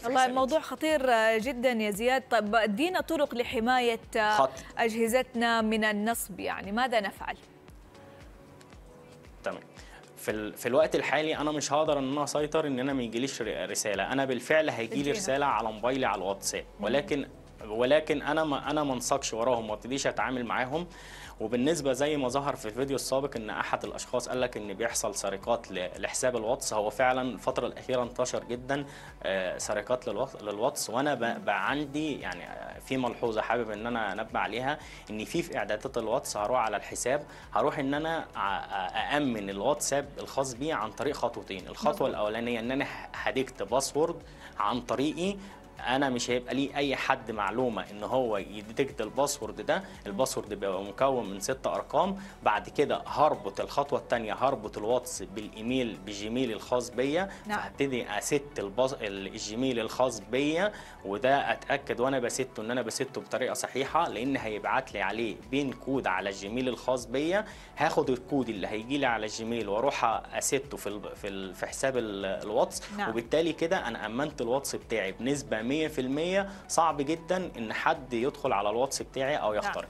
والله حساباتي. الموضوع خطير جدا يا زياد طب ادينا طرق لحمايه خط. اجهزتنا من النصب يعني ماذا نفعل تمام في ال... في الوقت الحالي انا مش هقدر ان انا اسيطر ان انا ما يجيليش ر- رساله انا بالفعل هيجي لي تجينا. رساله على موبايلي على الواتساب ولكن ولكن انا ما انا ما انساقش وراهم ما ابتديش اتعامل معاهم وبالنسبه زي ما ظهر في الفيديو السابق ان احد الاشخاص قال لك ان بيحصل سرقات ل- لحساب الواتس هو فعلا الفتره الاخيره انتشر جدا آه، سرقات للواتس- للواتس وانا ب- بقى عندي يعني آه، في ملحوظه حابب ان انا انبه عليها ان في في اعدادات الواتس هروح على الحساب هروح ان انا ع- اامن الواتساب الخاص بي عن طريق خطوتين الخطوه مظبوط. الاولانيه ان انا ه- هديكت باسورد عن طريقي انا مش هيبقى لي اي حد معلومه ان هو يديتكت الباسورد ده الباسورد بيبقى مكون من ست ارقام بعد كده هربط الخطوه الثانيه هربط الواتس بالايميل بجيميل الخاص بيا نعم. فهبتدي اسيت الباص الجيميل الخاص بيا وده اتاكد وانا بسته ان انا بسته بطريقه صحيحه لان هيبعت لي عليه بين كود على الجيميل الخاص بيا هاخد الكود اللي هيجي لي على الجيميل واروح اسيته في ال- في ال- في حساب ال- الواتس نعم. وبالتالي كده انا امنت الواتس بتاعي بنسبه 100% صعب جدا ان حد يدخل على الواتس بتاعي او يخترق